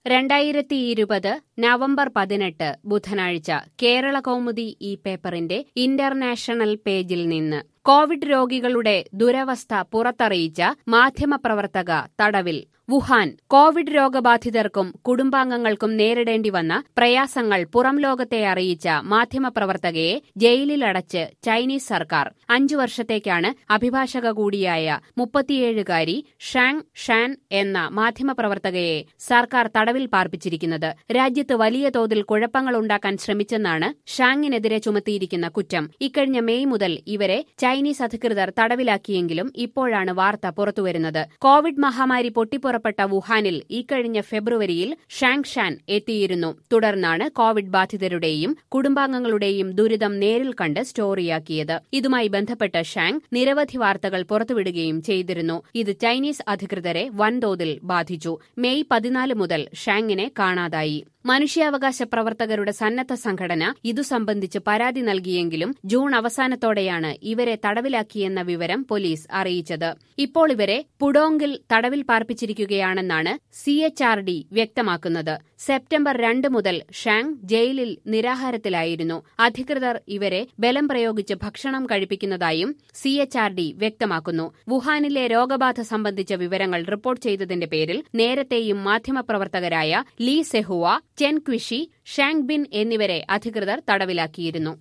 രണ്ടായിരത്തി ഇരുപത് നവംബർ പതിനെട്ട് ബുധനാഴ്ച കേരള കൗമുദി ഈ പേപ്പറിന്റെ ഇന്റർനാഷണൽ പേജിൽ നിന്ന് കോവിഡ് രോഗികളുടെ ദുരവസ്ഥ പുറത്തറിയിച്ച മാധ്യമപ്രവർത്തക തടവിൽ വുഹാൻ കോവിഡ് രോഗബാധിതർക്കും കുടുംബാംഗങ്ങൾക്കും നേരിടേണ്ടി വന്ന പ്രയാസങ്ങൾ പുറം ലോകത്തെ അറിയിച്ച മാധ്യമപ്രവർത്തകയെ ജയിലിലടച്ച് ചൈനീസ് സർക്കാർ അഞ്ചു വർഷത്തേക്കാണ് അഭിഭാഷക കൂടിയായ മുപ്പത്തിയേഴുകാരി ഷാങ് ഷാൻ എന്ന മാധ്യമപ്രവർത്തകയെ സർക്കാർ തടവിൽ പാർപ്പിച്ചിരിക്കുന്നത് രാജ്യത്ത് വലിയ തോതിൽ കുഴപ്പങ്ങൾ ഉണ്ടാക്കാൻ ശ്രമിച്ചെന്നാണ് ഷാങ്ങിനെതിരെ ചുമത്തിയിരിക്കുന്ന കുറ്റം ഇക്കഴിഞ്ഞ മെയ് മുതൽ ഇവരെ ചൈനീസ് അധികൃതർ തടവിലാക്കിയെങ്കിലും ഇപ്പോഴാണ് വാർത്ത പുറത്തുവരുന്നത് കോവിഡ് മഹാമാരി പൊട്ടിപ്പുറപ്പെട്ട വുഹാനിൽ ഇക്കഴിഞ്ഞ ഫെബ്രുവരിയിൽ ഷാങ് ഷാൻ എത്തിയിരുന്നു തുടർന്നാണ് കോവിഡ് ബാധിതരുടെയും കുടുംബാംഗങ്ങളുടെയും ദുരിതം നേരിൽ കണ്ട് സ്റ്റോറിയാക്കിയത് ഇതുമായി ബന്ധപ്പെട്ട് ഷാങ് നിരവധി വാർത്തകൾ പുറത്തുവിടുകയും ചെയ്തിരുന്നു ഇത് ചൈനീസ് അധികൃതരെ വൻതോതിൽ ബാധിച്ചു മെയ് പതിനാല് മുതൽ ഷാങ്ങിനെ കാണാതായി മനുഷ്യാവകാശ പ്രവർത്തകരുടെ സന്നദ്ധ സംഘടന ഇതു സംബന്ധിച്ച് പരാതി നൽകിയെങ്കിലും ജൂൺ അവസാനത്തോടെയാണ് ഇവരെ തടവിലാക്കിയെന്ന വിവരം പോലീസ് അറിയിച്ചത് ഇപ്പോൾ ഇവരെ പുഡോങ്കിൽ തടവിൽ പാർപ്പിച്ചിരിക്കുകയാണെന്നാണ് സി എച്ച് ആർ ഡി വ്യക്തമാക്കുന്നത് സെപ്റ്റംബർ രണ്ട് മുതൽ ഷാങ് ജയിലിൽ നിരാഹാരത്തിലായിരുന്നു അധികൃതർ ഇവരെ ബലം പ്രയോഗിച്ച് ഭക്ഷണം കഴിപ്പിക്കുന്നതായും സി എച്ച് ആർ ഡി വ്യക്തമാക്കുന്നു വുഹാനിലെ രോഗബാധ സംബന്ധിച്ച വിവരങ്ങൾ റിപ്പോർട്ട് ചെയ്തതിന്റെ പേരിൽ നേരത്തെയും മാധ്യമപ്രവർത്തകരായ Li Zehua Chen Qiushi Zhang Bin എന്നിവരെ അധികൃതർ തടവിലാക്കിയിരുന്നു